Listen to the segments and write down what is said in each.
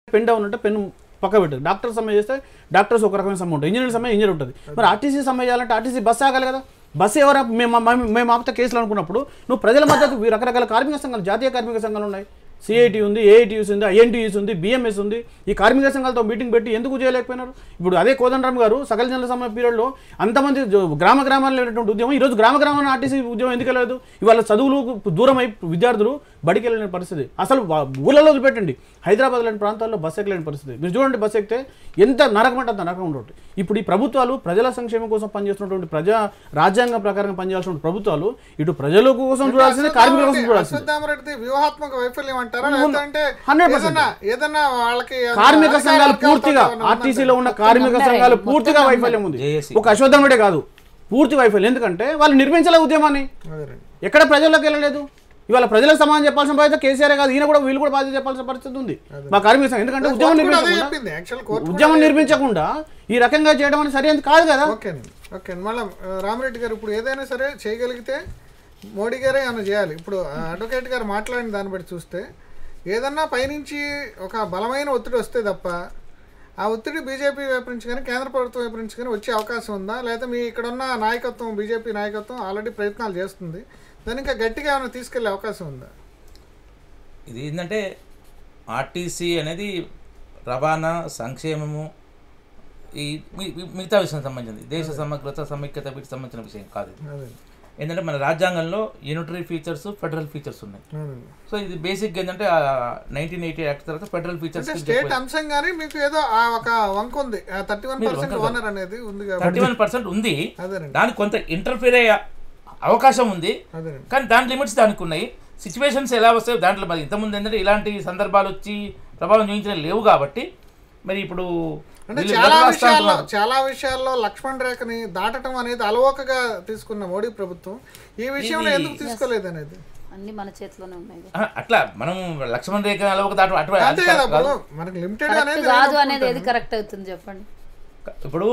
Pen down అంటే pen పక్క పెట్టదు డాక్టర్ సమ్మె చేస్తే డాక్టర్స్ ఒక రకమైన సమ్మె ఉంటుంది ఇంజనీర్ సమ్మె ఇంజనీర్ ఉంటుంది మరి ఆర్టీసీ సమ్మె చేయాలంటే ఆర్టీసీ బస్సు ఆగాలి కదా బస్సు ఎవరు మేము మేము- మేము ఆపితే కేసులు అనుకున్నప్పుడు నువ్వు ప్రజల మద్దతు ఈ రకరకాల కార్మిక సంఘాలు జాతీయ కార్మిక సంఘాలు ఉన్నాయి సిఐటి ఉంది ఏఐటీయూస్ ఉంది ఐఎన్టీయూస్ ఉంది బిఎంఎస్ ఉంది ఈ కార్మిక సంఘాలతో మీటింగ్ పెట్టి ఎందుకు చేయలేకపోయినారు ఇప్పుడు అదే కోదండరామ్ గారు సకల జనుల సమ్మె పీరియడ్లో అంతమంది జో- గ్రామ గ్రామాల్లో లేనటువంటి ఉద్యమం ఈరోజు గ్రామ గ్రామాన్ని ఆర్టీసీ ఉద్యమం ఎందుకు వెళ్ళలేదు ఇవాళ చదువులు దూరం అయి విద్యార్థులు బడికి వెళ్ళిన పరిస్థితి అసలు వా- ఊళ్ళలో పెట్టండి హైదరాబాద్ లాంటి ప్రాంతాల్లో బస్సు ఎక్కలేని పరిస్థితి మీరు చూడండి బస్సు ఎక్కితే ఎంత నరకం అంటే అంత నరకం ఉంటుంది ఇప్పుడు ఈ ప్రభుత్వాలు ప్రజల సంక్షేమం కోసం పనిచేస్తున్నటువంటి ప్రజా రాజ్యాంగం ప్రకారం పనిచేయాల్సిన ప్రభుత్వాలు ఇటు ప్రజల కోసం చూడాల్సిందే కార్మికుల కోసం చూడాల్సిందే అశ్వత్థామరెడ్డి వ్యూహాత్మక వైఫల్యం అంటారా ఉంది. లేదంటే 100%. ఏదన్నా ఏదన్నా వాళ్ళకి ఏమన్నా కార్మిక అధికార సంఘాలు వర్గాలతో పూర్తిగా ఏమన్నా ఉందా? ఆర్టీసీలో ఉన్న కార్మిక నమ్మరే. సంఘాలు మొత్తం పూర్తిగా నమ్మరే. వైఫల్యం ఉంది JSC. ఒక అశ్వత్థముడే కాదు పూర్తి వైఫల్యం ఎందుకంటే వాళ్ళు నిర్మించలే ఉద్యమాన్ని అదేనండి. ఎక్కడ ప్రజల్లోకి వెళ్ళలేదు ఇవాళ ప్రజలకు సమాధానం చెప్పాల్సిన బాధ్యత కేసీఆర్ కాదు ఈయన కూడా వీళ్ళు కూడా బాధ్యత చెప్పాల్సిన పరిస్థితి ఉంది మా కార్మిక సంఘం ఎందుకంటే ఉద్యమం కోర్టు కూడా అదే నిర్మించకుండా చెప్పింది యాక్చువల్ కోర్టు ఉద్యమం నిర్మించకుండా ఈ రకంగా చేయడం అనేది సరైనది కాదు కదా ఓకే అండి ఓకే అండి మళ్ళీ రామరెడ్డి గారు ఇప్పుడు ఏదైనా సరే చేయగలిగితే మోడీ గారే ఏమైనా చేయాలి ఇప్పుడు ఆ, అడ్వకేట్ గారు మాట్లాడిన దాన్ని బట్టి చూస్తే ఏదన్నా పైనుంచి ఒక బలమైన ఒత్తిడి వస్తే తప్ప ఆ ఒత్తిడి బీజేపీ వైపు నుంచి కానీ కేంద్ర ప్రభుత్వం వైపు నుంచి కానీ వచ్చే అవకాశం ఉందా లేదా మీ ఇక్కడ ఉన్న నాయకత్వం బీజేపీ నాయకత్వం ఆల్రెడీ ప్రయత్నాలు చేస్తుంది దాన్ని ఇంకా గట్టిగా ఏమైనా తీసుకెళ్లే అవకాశం ఉందా ఇది ఏంటంటే ఆర్టీసీ అనేది రవాణా సంక్షేమము ఈ మీ- మీ- మిగతా విషయం సంబంధించింది దేశ సమగ్రత సమైక్యత వీటికి సంబంధించిన విషయం కాదు ఇది అదే ఏంటంటే మన రాజ్యాంగంలో యూనిటరీ ఫీచర్స్ ఫెడరల్ ఫీచర్స్ ఉన్నాయి అదండి. సో ఇది బేసిక్ ఏంటంటే నైన్టీన్ ఎయిటీ యాక్ట్ తర్వాత ఫెడరల్ ఫీచర్స్ అంటే స్టేట్ అంశం కానీ మీకు ఏదో ఆ ఒక వంక ఉంది థర్టీ వన్ పర్సెంట్ ఓనర్ అనేది ఉంది కాబట్టి థర్టీ వన్ పర్సెంట్ ఉంది అదేనండి దానికి కొంత ఇంటర్ఫీర్ అయ్యే అవకాశం ఉంది అదేనండి కానీ దాని లిమిట్స్ దానికి ఉన్నాయి సిచ్యువేషన్స్ ఎలా వస్తాయో దాంట్లో మరి ఇంతకుముందు ఏంటంటే ఇలాంటి సందర్భాలు వచ్చి ప్రభావం చూపించడం లేవు కాబట్టి మరి ఇప్పుడు అంటే వీళ్ళు చాలా ఇతర విషయాల్లో రాష్ట్రాలకు చాలా విషయాల్లో లక్ష్మణ్ రేఖని దాటడం అనేది అలవోకగా తీసుకున్న మోడీ ప్రభుత్వం ఈ విషయంలో ఎందుకు తీసుకోలేదు అనేది అన్ని మన చేతిలోనే ఉన్నాయి కదా. ఆ, అట్లా మనం లక్ష్మణ్ రేఖ అలవక దాటు అటు అంతే అది కదా కాదు. ఇప్పుడు మనకి లిమిటెడ్ కరెక్ట్ అనేది కాదు నేను అనేది ఏది ఒప్పుకుంటాను. కరెక్ట్ అవుతుంది చెప్పండి ఇప్పుడు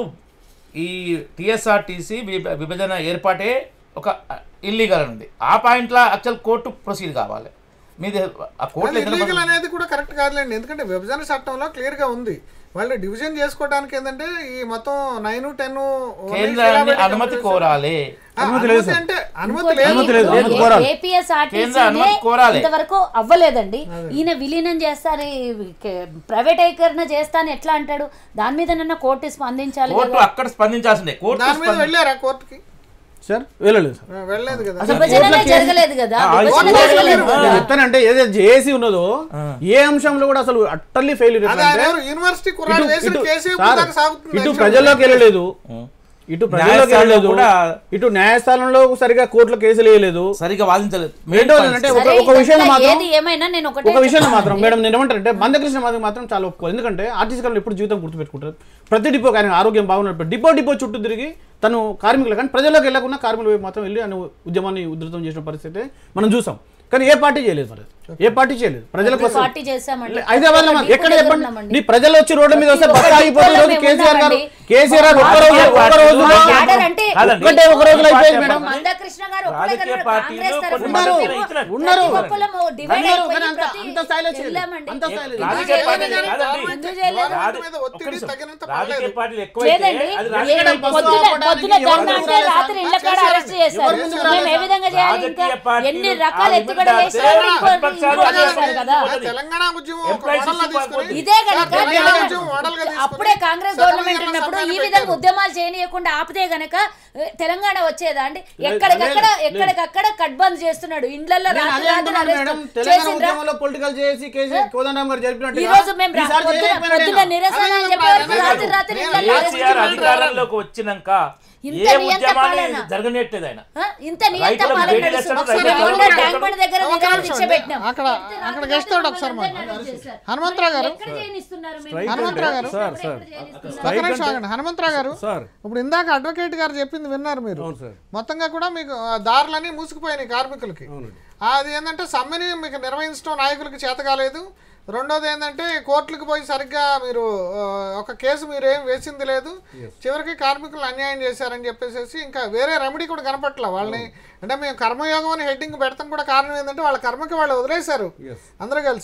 ఈ టీఎస్ఆర్టీసీ విభజన ఏర్పాటే ఒక ఇల్లీగల్ ఉంది ఆ పాయింట్లో యాక్చువల్ కోర్టు ప్రొసీడ్ కావాలి మీది ఆ కోర్టులో అది ఎందుకు illegal అనేది కూడా కరెక్ట్ కాదులేండి ఎందుకంటే విభజన చట్టంలో క్లియర్ గా ఉంది వాళ్ళు డివిజన్ చేసుకోవడానికి ఏంటంటే ఈ మొత్తం నైన్ టెన్ కేంద్రాన్ని అనుమతి కోరాలి అనుమతి లేదు సార్. అంటే అనుమతి లేదు అనుమతి లేదు. లేదు, ఏ- కోరాలి. ఏపీఎస్ఆర్టీసీ కేంద్ర అనుమతి కోరాలి. ఇంతవరకు అవ్వలేదండి ఈయన విలీనం చేస్తాను ప్రైవేటీకరణ చేస్తాను ఎట్లా అంటాడు దాని మీద నిన్న కోర్టు స్పందించాలి కోర్టు కదా అక్కడ స్పందించాల్సిందే కోర్టు దాని మీద స్పంది- వెళ్ళారా కోర్టుకి సార్ వెళ్ళలేదు సార్ ఆ, వెళ్ళలేదు కదా అసలు విభజననే కోర్టులకి- జరగలేదు కదా ఆ, విభజన కోర్టులకి జరగలేదు వెళ్ళలేదు. నేను చెప్తానంటే ఏదైతే జేఏసీ ఉన్నదో ఏ అంశంలో కూడా అసలు అట్టల్లీ ఫెయిల్యూర్ అది ఆయన ఎవరు యూనివర్సిటీ కుర్రాడు వేసిన కేసు ఇప్పుడు సార్, దాకా సాగుతుంది ఇటు actually. ప్రజల్లోకి వెళ్ళలేదు ఇటు ప్రజల్లోకి న్యాయస్థానంలో వెళ్ళలేదు కూడా ఇటు న్యాయస్థానంలో సరిగా కోర్టులో కేసులు వేయలేదు సరిగా వాదించలేదు ఏంటో అంటే ఒక సరే, ఒక విషయం ఇదంతా మాత్రం ఏది ఏమైనా నేను ఒకటే ఒక విషయం చెప్తాను. మాత్రం మేడం నేను ఏమంటారంటే మందకృష్ణ మాదిరి మాత్రం చాలా ఒప్పుకో ఎందుకంటే ఆర్టీసీ కాలంలో ఎప్పుడు జీవితం గుర్తుపెట్టుకుంటారు ప్రతి డిపోకి ఆయన ఆరోగ్యం బాగున్నప్పుడు డిపో డిపో చుట్టూ తిరిగి తను కార్మికులు కానీ ప్రజల్లోకి వెళ్ళకుండా కార్మికుల వైపు మాత్రం వెళ్ళి ఆయన ఉద్యమాన్ని ఉధృతం చేసిన పరిస్థితి మనం చూసాం కానీ ఏ పార్టీ చేయలేదు మరి ఏ పార్టీ చేయలేదు ప్రజల కోసం పార్టీ చేశామండి హైదరాబాద్ లో ఒక్క ఎక్కడ డిపో చెప్పండి ఉన్నామండి. నీ ప్రజలు వచ్చి రోడ్డు మీద వస్తే ప్రతి బస్సు ఒక్క ఆగిపోతుంది డిపోలో రోజు మేము కేసీఆర్ గారు ఉన్నామండి. కేసీఆర్ గారు ఒక్క రోజు ఒక్క రోజు మా క్యాడర్ అంటే కాదండి. ఒక్కటే ఒక రోజులో అయిపోయింది మేడం మందకృష్ణ గారు ఒక్కడే రాజకీయ కలవడు. పార్టీలు కాంగ్రెస్ తరఫున ఉన్నారు. మేము ఇచ్చినారు. ఉన్నారు. ప్రతి ఒక్కళ్ళము divide ఉన్నారు. అయిపోయి కానీ అంత- ప్రతి అంత స్థాయిలో చేయలేదు. వెళ్ళామండి. అంత స్థాయిలో ఎందుకు రాజకీయ చేయలేదు? పార్టీలు కాదండి. ఎందుకు చేయలేదు? గవర్నమెంట్ మీద ఒక్క ఒత్తిడి నిమిషం. తగినంత రాజకీయ పడలేదు. పార్టీలు ఎక్కువైతే లేదండి అది ఏ- రాజకీయ బస్సు పొద్దున ఆపడానికి పొద్దున ఎవరు ధర్నా ముందుకు అంటే రాలేదు? రాత్రి ఇళ్ళ కాడ అరెస్ట్ చేశారు ఎవరు ముందుకు మేము ఏ విధంగా చేయాలి ఇంకా రాజకీయ పార్టీలు ఎన్ని రకాల ఆ ఎత్తుగడలు లిమిట్ వేశారు దాటితే ఇంకో- ప్రతిపక్షాలు ఇంకో అదే చేశారు కదా ఆ తెలంగాణ ఉద్యమం ఒక Employees మోడల్లా issue తీసుకొని పడుతుంది. ఇదే కనుక తెలంగాణ తెలంగాణ- ఉద్యమం మోడల్గా తీసుకొని అప్పుడే కాంగ్రెస్ సెలవు గవర్నమెంట్ ఇళ్ళ ఉన్నప్పుడు ఈ సంఘాన్ని విధంగా పెట్టారు. ఉద్యమాలు చేయనీయకుండా ఆపితే గనక ఏ, తెలంగాణ వచ్చేదా అండి ఎక్కడికక్కడ లేదు, లేదు. ఎక్కడికక్కడ కట్ బంద్ చేస్తున్నాడు ఇండ్లలో నేను రాత్రి అదే రాత్రి అంటున్నాను అరెస్ట్ మేడం తెలంగాణ చేసిండ్రా ఉద్యమంలో పొలిటికల్ చేసి కేసీ కోదండరామ్ గారు జరిపినట్టు ఈ రోజు మేము రా- పొద్దున పొద్దున నిరసన అని చెప్పే వరకు రాత్రి రాత్రి నేను ఇండ్లలో అరెస్ట్ కేసీఆర్ చేస్తున్నారు. అధికారంలోకి వచ్చినాక ఇంత ఏ నియంత ఉద్యమాన్ని పాలన. జరగనెట్టేది ఆయన ఆ? ఇంత నియంత రైతులకు పాలన వేడి నడుస్తుంది. చేస్తాడు, మేము రైతులకు మొన్న వేడి ట్యాంక్ బండ్ దగ్గర ఒక నిరాహార నిమిషం దీక్ష అండి. పెట్టినాం. అక్కడ అక్కడ గెస్ట్ అవుట్ ఒకసారి మనం హనుమంతరావు గారు ఎక్కడ చేయనిస్తున్నారు మేము? హనుమంతరావు గారు సార్, సార్. ఎక్కడ చేయనిస్తున్నారు? ఒక్క నిమిషం ఆగండి హనుమంతరావు గారు సార్ ఇప్పుడు ఇందాక అడ్వకేట్ గారు చెప్పింది విన్నారు మీరు అవును సార్ మొత్తంగా కూడా మీకు ఆ, దారులన్నీ మూసుకుపోయినాయి కార్మికులకి అవునండి అది ఏంటంటే సమ్మెని మీకు నిర్వహించడం నాయకులకి చేత కాలేదు రెండోది ఏంటంటే కోర్టులకు పోయి సరిగ్గా మీరు ఆ, ఒక కేసు మీరు ఏం వేసింది లేదు చివరికి కార్మికులు అన్యాయం చేశారని చెప్పేసి ఇంకా వేరే రెమెడీ కూడా కనపట్ల వాళ్ళని అంటే మేము కర్మయోగం అని హెడ్డింగ్ పెడతాం కూడా కారణం ఏంటంటే వాళ్ళ కర్మకి వాళ్ళు వదిలేశారు Yes. అందరూ కలిసి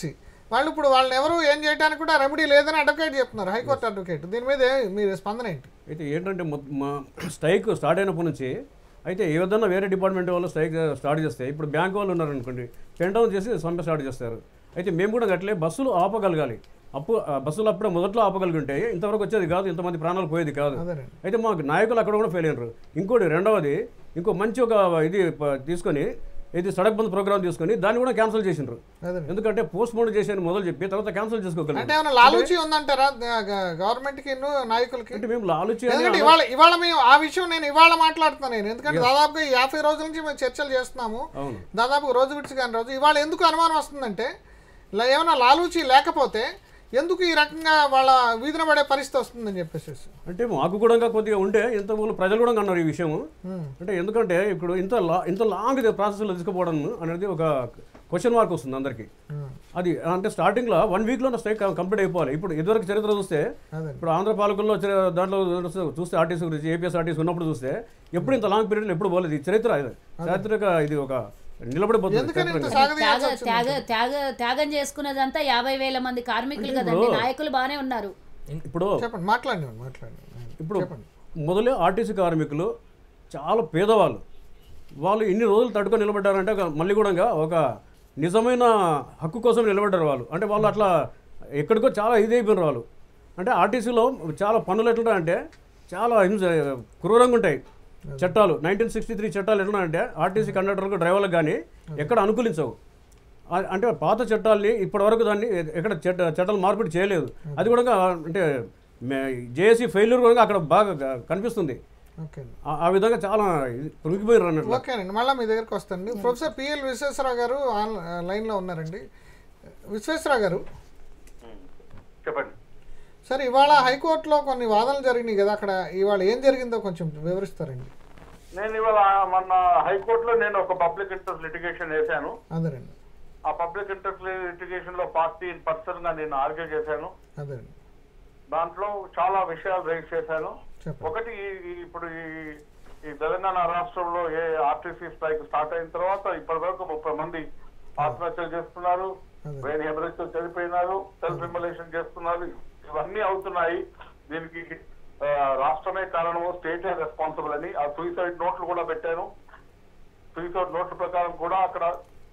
వాళ్ళు ఇప్పుడు వాళ్ళని ఎవరు ఏం చేయడానికి కూడా రెమెడీ లేదని అడ్వకేట్ చెప్తున్నారు హైకోర్టు అడ్వకేట్ దీని మీద ఏ- మీ స్పందన ఏంటి అయితే ఏంటంటే మొ- మా స్ట్రైక్ స్టార్ట్ అయినప్పటి నుంచి అయితే ఏదన్నా వేరే డిపార్ట్మెంట్ వాళ్ళు స్ట్రైక్ స్టార్ట్ చేస్తే ఇప్పుడు బ్యాంక్ వాళ్ళు ఉన్నారనుకోండి పెన్ డౌన్ చేసి సమ్మె స్టార్ట్ చేస్తారు అయితే మేము కూడా అట్లే బస్సులు ఆపగలగాలి అప్పు ఆ బస్సులు అప్పుడే మొదట్లో ఆపగలిగి ఇంతవరకు వచ్చేది కాదు ఇంతమంది ప్రాణాలు పోయేది కాదు అదేనండి అయితే మాకు నాయకులు అక్కడ కూడా ఫెయిల్ అయినారు ఇంకోటి రెండవది ఇంకో మంచి ఒక ఇది ప- తీసుకొని ఇది సడక్ బంద్ ప్రోగ్రామ్ తీసుకొని దాన్ని కూడా క్యాన్సిల్ చేసిండ్రు అదేనండి ఎందుకంటే పోస్ట్ పోన్ చేసి మొదలు చెప్పి తర్వాత క్యాన్సిల్ చేసుకోగలరు అంటే ఏమైనా లాలూచి ఉందంటారా గవర్నమెంట్ కి నాయకులకి అంటే మేము ఆలోచన ఎందుకంటే ఇవాళ ఇవాళ మేము ఆ విషయం నేను ఇవాళ మాట్లాడుతున్నాను నేను ఎందుకంటే దాదాపుగా ఈ యాభై రోజుల నుంచి మేము చర్చలు చేస్తున్నాము అవును దాదాపు రోజు విడిచి కాని రోజు ఇవాళ ఎందుకు అనుమానం వస్తుందంటే ఇలా ఏమైనా లాలూచి లేకపోతే ఎందుకు ఈ రకంగా వాళ్ళ వీధిన పడే పరిస్థితి వస్తుందని చెప్పేసి అంటే మాకు కూడా కొద్దిగా ఉంటే ఇంత ముందు ప్రజలు కూడా అన్నారు ఈ విషయం ఉమ్. అంటే ఎందుకంటే ఇప్పుడు ఇంత లా ఇంత లాంగ్ ప్రాసెస్లో తీసుకుపోవడం అనేది ఒక క్వశ్చన్ మార్క్ వస్తుంది అందరికీ ఉమ్. అది అంటే స్టార్టింగ్లో వన్ వీక్లో స్ట్రైక్ కంప్లీట్ అయిపోవాలి ఇప్పుడు ఇదివరకు చరిత్ర చూస్తే అదే ఇప్పుడు ఆంధ్ర పాలకుల్లో చరి- దాంట్లో చూస్తే ఆర్టీసీ గురించి ఏపీఎస్ ఆర్టీసీ ఉన్నప్పుడు చూస్తే ఎప్పుడు ఇంత లాంగ్ పీరియడ్లో ఎప్పుడు పోలేదు ఇది చరిత్ర ఇది చారిత్రక ఇది ఒక నిలబడిపోతుంది ఎందుకని ఇంత చరిత్రగా. సాగదీయాల్సి త్యాగ వచ్చింది? త్యాగ త్యాగ త్యాగం చేసుకున్నదంతా యాభై వేల మంది కార్మికులు కదండి నాయకులు బాగానే ఉన్నారు ఇప్పుడు చెప్పండి మాట్లాడండి మాట్లాడండి ఇప్పుడు చెప్పండి మొదలే ఆర్టీసీ కార్మికులు చాలా పేదవాళ్ళు వాళ్ళు ఇన్ని రోజులు తట్టుకొని నిలబడ్డారంటే ఒక- మళ్ళీ కూడా ఒక నిజమైన హక్కు కోసం నిలబడ్డారు వాళ్ళు అంటే వాళ్ళు అట్లా ఎక్కడికో చాలా ఇదైపోయినారు వాళ్ళు అంటే ఆర్టీసీలో చాలా పనులు ఎట్లా అంటే చాలా హింస క్రూరంగా ఉంటాయి చట్టాలు నైన్టీన్ సిక్స్టీ త్రీ చట్టాలు ఎట్లా అంటే ఆర్టీసీ కండక్టర్లకు డ్రైవర్లకు కానీ ఎక్కడ అనుకూలించవు ఆ- అంటే పాత చట్టాల్ని ఇప్పటివరకు దాన్ని ఎక్కడ చట్ట చట్టాలు మార్పిడి చేయలేదు అది కూడా అంటే జేఏసీ ఫెయిల్యూర్ కూడా అక్కడ బాగా క- కనిపిస్తుంది ఓకే అండి ఆ- ఆ విధంగా చాలా కృంగిపోయారు అన్నట్లు ఓకేనండి మళ్ళీ మీ దగ్గరికి వస్తానండి ప్రొఫెసర్ పిఎల్ విశ్వేశ్వరరావు గారు ఆన్ లైన్లో ఉన్నారండి విశ్వేశ్వరరావు గారు చెప్పండి సార్ ఇవాళ హైకోర్టులో కొన్ని వాదనలు జరిగినాయి కదా అక్కడ ఇవాళ ఏం జరిగిందో కొంచెం వివరిస్తారండి నేను ఇవాళ మొన్న హైకోర్టులో నేను ఒక పబ్లిక్ ఇంట్రెస్ట్ లిటిగేషన్ వేశాను అదేనండి ఆ పబ్లిక్ ఇంట్రెస్ట్ లిటిగేషన్ లో పార్టీ పర్సన్ గా నేను ఆర్గ్యూ చేశాను అదేనండి దాంట్లో చాలా విషయాలు రైజ్ చేశాను చెప్పండి ఒకటి ఈ- ఈ- ఇప్పుడు ఈ ఈ తెలంగాణ రాష్ట్రంలో ఏ ఆర్టీసీ స్ట్రైక్ స్టార్ట్ అయిన తర్వాత ఇప్పటి వరకు ముప్పై మంది ఆత్మహత్యలు చేస్తున్నారు అదే. వేరే ఎవరైతే చనిపోయినారు సెల్ఫ్ ఇమలేషన్ చేస్తున్నారు ఇవన్నీ అవుతున్నాయి దీనికి ఆ, రాష్ట్రమే కారణము స్టేటే రెస్పాన్సిబుల్ అని ఆ సూసైడ్ నోట్లు కూడా పెట్టాను సూసైడ్ నోట్ల ప్రకారం కూడా అక్కడ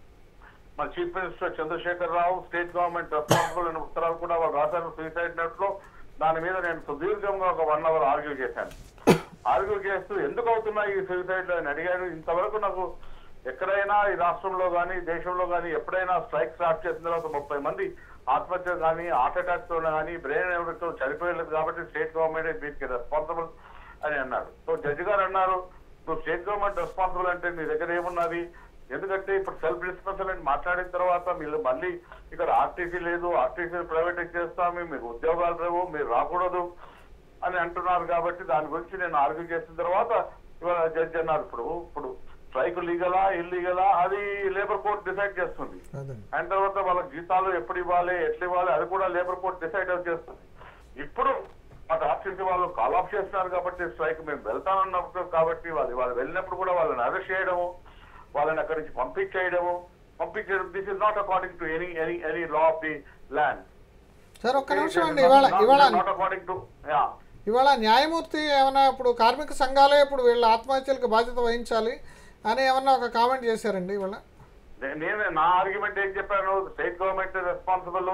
మన chief minister Chandrashekar Rao state government responsible అనే ఉత్తరాలు కూడా వాళ్ళు రాశారు సూసైడ్ నోట్ లో దాని మీద నేను సుదీర్ఘంగా ఒక వన్ అవర్ ఆర్గ్యూ చేశాను ఆర్గ్యూ చేస్తూ ఎందుకు అవుతున్నాయి ఈ సూసైడ్ అని అడిగాను ఇంతవరకు నాకు ఎక్కడైనా ఈ రాష్ట్రంలో కానీ దేశంలో కానీ ఎప్పుడైనా స్ట్రైక్ స్టార్ట్ చేసిన తర్వాత ముప్పై మంది ఆత్మహత్య కానీ హార్ట్ అటాక్ తో కానీ బ్రెయిన్ ఎవరితో చనిపోయలేదు కాబట్టి స్టేట్ గవర్నమెంట్ వీటికి రెస్పాన్సిబుల్ అని అన్నారు సో జడ్జి గారు అన్నారు నువ్వు స్టేట్ గవర్నమెంట్ రెస్పాన్సిబుల్ అంటే నీ దగ్గర ఏమున్నది ఎందుకంటే ఇప్పుడు సెల్ఫ్ డిస్పెన్సల్ అని మాట్లాడిన తర్వాత మీరు మళ్ళీ ఇక్కడ ఆర్టీసీ లేదు ఆర్టీసీ ప్రైవేటైజ్ చేస్తాము మీకు ఉద్యోగాలు లేవు మీరు రాకూడదు అని అంటున్నారు కాబట్టి దాని గురించి నేను ఆర్గ్యూ చేసిన తర్వాత ఇవాళ జడ్జి అన్నారు ఇప్పుడు ఇప్పుడు స్ట్రైక్ లీగలా ఇల్లీగలా అది లేబర్ కోర్ట్ డిసైడ్ చేస్తుంది అదండి అండ్ తర్వాత వాళ్ళ జీతాలు ఎప్పుడు ఇవ్వాలి ఎట్లా ఇవ్వాలి అది కూడా లేబర్ కోర్ట్ డిసైడ్ చేస్తుంది ఇప్పుడు అటు ఆర్టీసీ వాళ్ళు కాల్ ఆఫ్ చేస్తున్నారు కాబట్టి స్ట్రైక్ మేము వెళ్తానన్నప్పుడు కాబట్టి వాళ్ళు వాళ్ళు వెళ్ళినప్పుడు కూడా వాళ్ళని అరెస్ట్ చేయడము వాళ్ళని అక్కడి నుంచి పంపించేయడము పంపించడం this is not according to any any any law of the land sir ఒక్క నిమిషం అండి ఇవాళ ఇవాళ నాట్ అకార్డింగ్ టు యా ఇవాళ న్యాయమూర్తి ఏమైనా ఇప్పుడు కార్మిక సంఘాలే ఇప్పుడు వీళ్ళ ఆత్మహత్యలకు బాధ్యత వహించాలి అని ఏమన్నా ఒక కామెంట్ చేశారండి ఇవాళ నే- నేను నా ఆర్గ్యుమెంట్ ఏం చెప్పాను state government responsible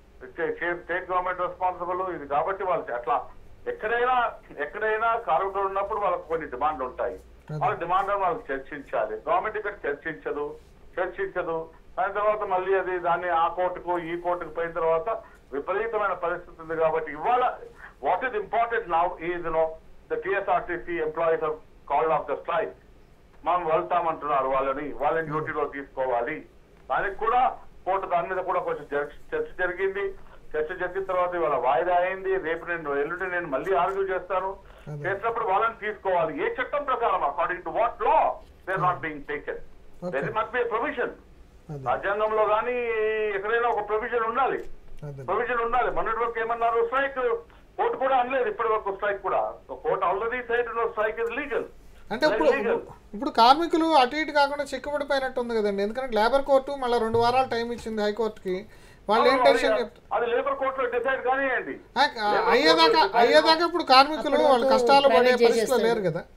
state government responsible ఇది కాబట్టి వాళ్ళు అట్లా ఎక్కడైనా ఎక్కడైనా కార్మికులు ఉన్నప్పుడు వాళ్ళకి కొన్ని డిమాండ్లు ఉంటాయి వాళ్ళ డిమాండ్ వాళ్ళకి చర్చించాలి గవర్నమెంట్ ఇక్కడ చర్చించదు చర్చించదు దాని తర్వాత మళ్ళీ అది దాన్ని ఆ కోర్టుకు ఈ కోర్టుకు పోయిన తర్వాత విపరీతమైన పరిస్థితి ఉంది కాబట్టి ఇవాళ what is important now is no the TSRTC employees call off the strike మనం వెళ్తామంటున్నారు వాళ్ళని వాళ్ళని డ్యూటీలో తీసుకోవాలి దానికి కూడా కోర్టు దాని మీద కూడా కొంచెం చర్చ- చర్చ జరిగింది చర్చ జరిగిన తర్వాత ఇవాళ వాయిదా అయింది రేపు నేను ఎల్లుండి నేను మళ్ళీ ఆర్గ్యూ చేస్తాను చేసినప్పుడు వాళ్ళని తీసుకోవాలి ఏ చట్టం ప్రకారం according to what law they not being taken Okay. Very much be provision అదే రాజ్యాంగంలో కానీ ఎక్కడైనా ఒక ప్రొవిజన్ ఉండాలి అదే ప్రొవిజన్ ఉండాలి మొన్నటి వరకు ఏమన్నారు స్ట్రైక్ కోర్టు కూడా అనలేదు ఇప్పటి వరకు స్ట్రైక్ కూడా court already said strike is legal అంటే ఇప్పుడు ఇప్పుడు కార్మికులు అటు ఇటు కాకుండా చిక్కుబడిపోయినట్టు ఉంది కదండి ఎందుకంటే లేబర్ కోర్టు మళ్ళీ రెండు వారాలు టైం ఇచ్చింది హైకోర్టుకి వాళ్ళు ఏం టెన్షన్ చెప్తారు అది లేబర్ కోర్టులో డిసైడ్ కానివ్వండి ఆ, అయ్యేదాకా అయ్యేదాకా ఇప్పుడు కార్మికులు వాళ్ళు కష్టాలు పడే ప్రైవేట్ పరిస్థితిలో చేసేస్తారు. లేరు కదా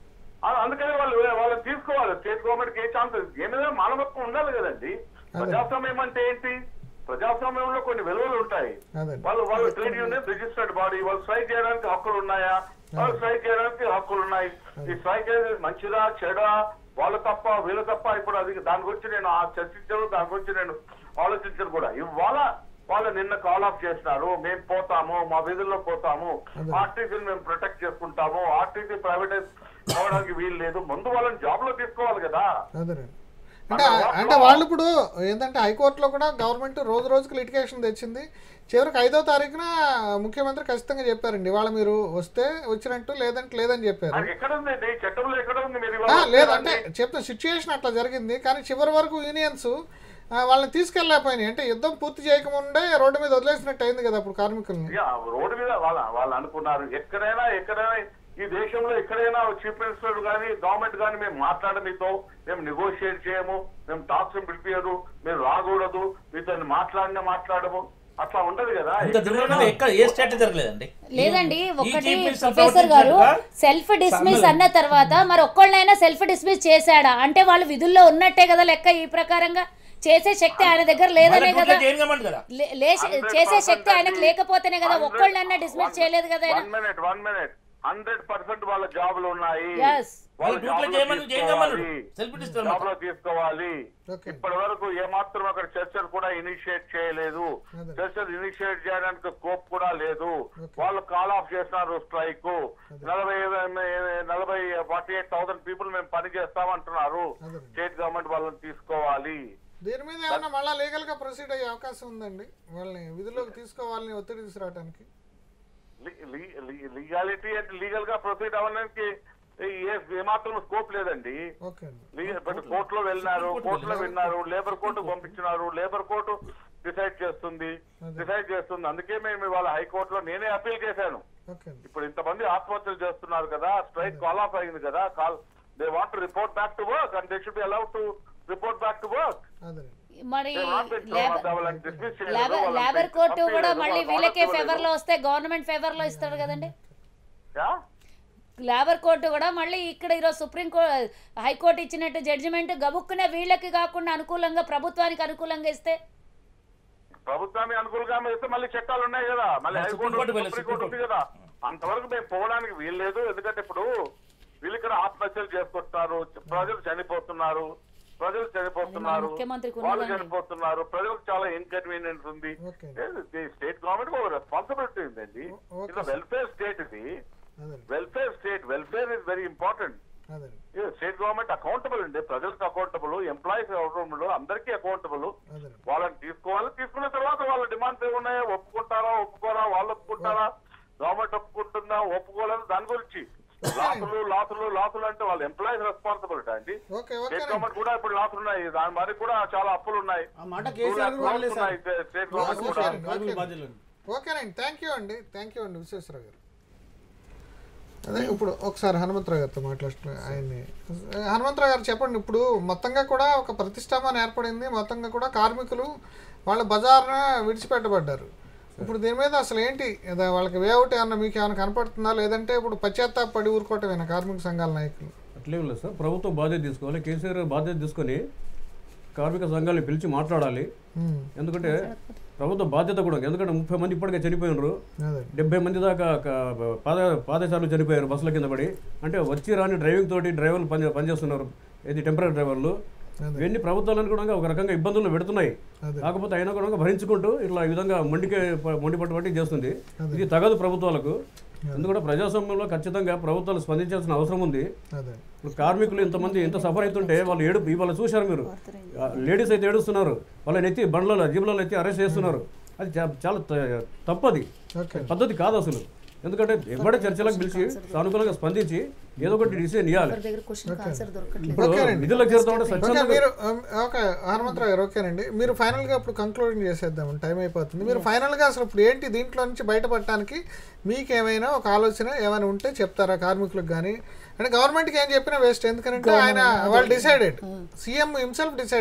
ఆ- అందుకని వాళ్ళు వాళ్ళని తీసుకోవాలి స్టేట్ గవర్నమెంట్ ఏ ఛాన్స్ ఏమైనా మానవత్వం ఉండాలి కదండి ప్రజాస్వామ్యం అంటే ఏంటి ప్రజాస్వామ్యంలో కొన్ని విలువలు ఉంటాయి అదే వాళ్ళు వాళ్ళు ట్రేడ్ యూనియన్ రిజిస్టర్డ్ బాడీ వాళ్ళు స్ట్రైక్ చేయడానికి హక్కులు ఉన్నాయా వాళ్ళు స్ట్రైక్ చేయడానికి హక్కులు ఉన్నాయి ఈ స్ట్రైక్ అనేది మంచిదా చెడా వాళ్ళు తప్ప వీళ్ళు తప్ప ఇప్పుడు అది దాని గురించి నేను ఆ చర్చించను దాని గురించి నేను ఆలోచించను కూడా ఇవాళ వాళ్ళు నిన్న కాల్ ఆఫ్ చేసినారు మేము పోతాము మా వీధుల్లో పోతాము ఆర్టీసీని మేము ప్రొటెక్ట్ చేసుకుంటాము ఆర్టీసీ ప్రైవేటైజ్ అవడానికి వీలు లేదు ముందు వాళ్ళని జాబ్ లో తీసుకోవాలి కదా అదేనండి అంటే అంటే వాళ్ళు ఇప్పుడు ఏంటంటే హైకోర్టులో కూడా గవర్నమెంట్ రోజు రోజుకి లిటిగేషన్ తెచ్చింది చివరికి ఐదో తారీఖున ముఖ్యమంత్రి ఖచ్చితంగా చెప్పారండి ఇవాళ మీరు వస్తే వచ్చినట్టు లేదంటే లేదని చెప్పారు అది ఎక్కడ ఉంది ఈ చట్టంలో ఎక్కడ ఉంది మీరు ఆ, ఇవాళ లేదంటే చెప్తా సిచ్యుయేషన్ అట్లా జరిగింది కానీ చివరి వరకు యూనియన్స్ వాళ్ళని తీసుకెళ్ళలేకపోయినాయి అంటే యుద్ధం పూర్తి చేయకముందే రోడ్డు మీద వదిలేసినట్టు అయింది కదా అప్పుడు కార్మికుల్ని ఇక రోడ్డు మీద వాళ్ళ వాళ్ళు అనుకున్నారు ఎక్కడైనా ఎక్కడైనా ఈ దేశంలో ఎక్కడైనా చీఫ్ మినిస్టర్ కానీ గవర్నమెంట్ కానీ మేము మాట్లాడ మీతో మేము నెగోషియేట్ చేయము మేము టాక్స్ పిలిపియరు మీరు రాకూడదు మీతో మాట్లాడినా మాట్లాడము అట్లా ఉండదు కదా ఇంత దుర్మార్గం ఎక్కడ ఏ స్టేట్ జరగలేదండి లేదండి ఈ ఒకటి చీఫ్ మినిస్టర్ ప్రొఫెసర్ గారు ప్రవర్తించినట్టుగా సెల్ఫ్ డిస్మిస్ అన్న తర్వాత మరి ఒక్కళ్ళైనా సెల్ఫ్ డిస్మిస్ చేశాడా అంటే వాళ్ళు విధుల్లో ఉన్నట్టే కదా లెక్క ఈ ప్రకారంగా చేసే శక్తి ఆయన దగ్గర లేదనే వాళ్ళకి కదా గుట్లకి ఏం కమ్మండి కదా లే- లేచి- చేసే శక్తి ఆయనకు లేకపోతేనే కదా ఒక్కళ్ళన్నా డిస్మిస్ చేయలేదు కదా ఆయన one minute one minute hundred percent వాళ్ళ జాబులు ఉన్నాయి Yes. వాళ్ళ వాళ్ళ జాబులో డ్యూటీలో చేయమని చేయమన్నాడు తీసుకోవాలి. సెల్ఫ్ డిస్టర్ జాబ్ లో తీసుకోవాలి ఓకే ఇప్పటి వరకు ఏమాత్రం అక్కడ చర్చలు కూడా ఇనిషియేట్ చేయలేదు అదే. చర్చలు ఇనిషియేట్ చేయడానికి స్కోప్ కూడా లేదు వాళ్ళు కాల్ ఆఫ్ చేసినారు స్ట్రైక్ నలభై నలభై ఫార్టీ ఎయిట్ థౌసండ్ పీపుల్ మేము పని చేస్తామంటున్నారు అదే. స్టేట్ గవర్నమెంట్ వాళ్ళని తీసుకోవాలి దీని మీద ఏమన్నా మళ్ళీ లీగల్ గా ప్రొసీడ్ అయ్యే అవకాశం ఉందండి వాళ్ళని విధుల్లోకి తీసుకోవాలని ఒత్తిడి తీసుకురావడానికి లీగాలిటీ అంటే లీగల్ గా ప్రొసీడ్ అవ్వడానికి ఏ- ఏమాత్రం స్కోప్ లేదండి ఓకే అండి లీగల్ బట్ కోర్టులో వెళ్ళినారు కోర్టులో విన్నారు లేబర్ కోర్టు పంపించినారు లేబర్ కోర్టు డిసైడ్ చేస్తుంది డిసైడ్ చేస్తుంది అందుకే మేము ఇవాళ హైకోర్టులో నేనే అప్పీల్ చేశాను ఓకే అండి ఇప్పుడు ఇంతమంది ఆత్మహత్యలు చేస్తున్నారు కదా స్ట్రైక్ కాల్ ఆఫ్ అయింది కదా call they want report back to work and they should be allowed to report back to work అదే మరి They want it to labour వాళ్ళని dismiss చేయలేదు, లేబర్ వాళ్ళని లేబర్ కోర్టు పంపించలేదు, కూడా మళ్ళీ వాళ్ళని వీళ్ళకే ఇవ్వలేదు. ఫేవర్ లో వస్తే గవర్నమెంట్ ఫేవర్ లో ఇస్తాడు కదండి యా లేబర్ కోర్టు కూడా మళ్ళీ ఇక్కడ ఈరోజు సుప్రీం కోర్టు హైకోర్టు ఇచ్చినట్టు జడ్జిమెంట్ గబుక్కునే వీళ్ళకి కాకుండా అనుకూలంగా ప్రభుత్వానికి అనుకూలంగా ఇస్తే ప్రభుత్వానికి అనుకూలంగా ఇస్తే మళ్ళీ చట్టాలు ఉన్నాయి కదా మళ్ళీ మరి హైకోర్టు సుప్రీం కోర్టు ఉంది, సుప్రీం కోర్టు ఉంది కదా అంతవరకు మేము పోవడానికి వీలు లేదు ఎందుకంటే ఇప్పుడు వీళ్ళు ఇక్కడ ఆత్మహత్యలు చేసుకుంటున్నారు ప్రజలు చనిపోతున్నారు ప్రజలు చనిపోతున్నారు మన ముఖ్యమంత్రికి వాళ్ళు ఉన్నదండి. చనిపోతున్నారు ప్రజలకు చాలా ఇన్కన్వీనియన్స్ ఉంది ఓకే స్టేట్ గవర్నమెంట్ ఒక రెస్పాన్సిబిలిటీ ఉందండి ఓకే ఇది వెల్ఫేర్ స్టేట్ ఇది అదే welfare state welfare is very important అదే స్టేట్ గవర్నమెంట్ అకౌంటబుల్ అండి ప్రజలకు అకౌంటబుల్ ఎంప్లాయీస్ అకౌంటబుల్ అందరికీ అకౌంటబుల్ అదే వాళ్ళని తీసుకోవాలి తీసుకున్న తర్వాత వాళ్ళ డిమాండ్స్ ఏమున్నాయో ఒప్పుకుంటారా ఒప్పుకోరా వాళ్ళు ఒప్పుకుంటారా గవర్నమెంట్ ఒప్పుకుంటుందా ఒప్పుకోలేదు దాని గురించి లాసులు లాసులు లాసులు అంటే వాళ్ళ ఎంప్లాయీస్ రెస్పాన్సిబిలిటీ అండి ఓకే స్టేట్ ఓకే గవర్నమెంట్ కూడా ఇప్పుడు లాసులు ఉన్నాయి దాని మరి కూడా చాలా అప్పులు ఉన్నాయి ఆ మాట Two కేసీఆర్ lakh కూడా crores అనలేదు ఉన్నాయి సార్ స్టేట్ గవర్నమెంట్ కూడా ఓకే. కార్మికుల బాధ్యులు ఓకేనండి థ్యాంక్ యూ అండి థ్యాంక్ యూ అండి విశ్వేశ్వరరావు గారు అదే ఇప్పుడు ఒకసారి హనుమంతరావు గారితో మాట్లాడుతున్నా ఆయన్ని హనుమంతరావు గారు చెప్పండి ఇప్పుడు మొత్తంగా కూడా ఒక ప్రతిష్టాపన ఏర్పడింది మొత్తంగా కూడా కార్మికులు వాళ్ళ బజార్న విడిచిపెట్టబడ్డారు ఇప్పుడు దీని మీద అసలు ఏంటి ఏదో వాళ్ళకి వేఅవుట్ ఏమన్నా మీకు ఏమైనా కనపడుతుందా లేదంటే ఇప్పుడు పశ్చాత్తాపడి ఊరుకోవటమేనా కార్మిక సంఘాల నాయకులు అట్లేం లేదు సార్ ప్రభుత్వం బాధ్యత తీసుకోవాలి కేసీఆర్ గారు బాధ్యత తీసుకొని కార్మిక సంఘాన్ని పిలిచి మాట్లాడాలి ఉమ్, ఎందుకంటే ప్రభుత్వ బాధ్యత కూడా ఉంది. ఎందుకంటే ముప్పై మంది ఇప్పటికే చనిపోయినారు అదే డెబ్బై మంది దాకా క- పాద పాదచారులు చనిపోయారు బస్సుల కింద పడి అంటే వచ్చి రాని డ్రైవింగ్ తోటి డ్రైవర్లు పని పనిచేస్తున్నారు ఇది టెంపరీ డ్రైవర్లు అదే. ఇవన్నీ ప్రభుత్వాలను కూడా ఒక రకంగా ఇబ్బందులు పెడుతున్నాయి అదే. కాకపోతే అయినా కూడా భరించుకుంటూ ఇట్లా ఈ విధంగా మొండికే మొండి పట్టుబట్టి చేస్తుంది ఇది తగదు ప్రభుత్వాలకు ఎందుకంటే ప్రజాస్వామ్యంలో ఖచ్చితంగా ప్రభుత్వాలు స్పందించాల్సిన అవసరం ఉంది అదే ఇప్పుడు కార్మికులు ఇంతమంది ఎంత సఫర్ అవుతుంటే వాళ్ళు ఏడు ఇవాళ చూశారు మీరు లేడీస్ అయితే ఏడుస్తున్నారు వాళ్ళని ఎత్తి బండ్లలో జీబులలో ఎత్తి అరెస్ట్ చేస్తున్నారు అది చా- చాలా త- తప్పది ఓకే పద్ధతి కాదు అసలు ఎందుకంటే ఎవరి చర్చలకు పిలిచి సానుకూలంగా స్పందించి ఏదో ఒకటి డిసిజన్ ఇవ్వాలి ఎవరి దగ్గర క్వశ్చన్ ఆన్సర్ దొరకట్లేదు ఇప్పుడు నిధులకు చేరుతామంటే ఓకే స్వచ్ఛందంగా మీరు um, ఓకే హనుమంతరావు గారు ఓకేనండి మీరు ఫైనల్గా ఇప్పుడు కంక్లూడింగ్ చేసేద్దాం టైం అయిపోతుంది మీరు ఫైనల్గా అసలు ఇప్పుడు ఏంటి దీంట్లో నుంచి బయటపడటానికి మీకు ఏమైనా ఒక ఆలోచన ఏమైనా ఉంటే చెప్తారా కార్మికులకు కానీ అంటే గవర్నమెంట్కి ఏం చెప్పినా వేస్ట్ ఎందుకంటే ఆయన వాళ్ళు డిసైడెడ్ సీఎం హిమ్సెల్ఫ్ డిసైడెడ్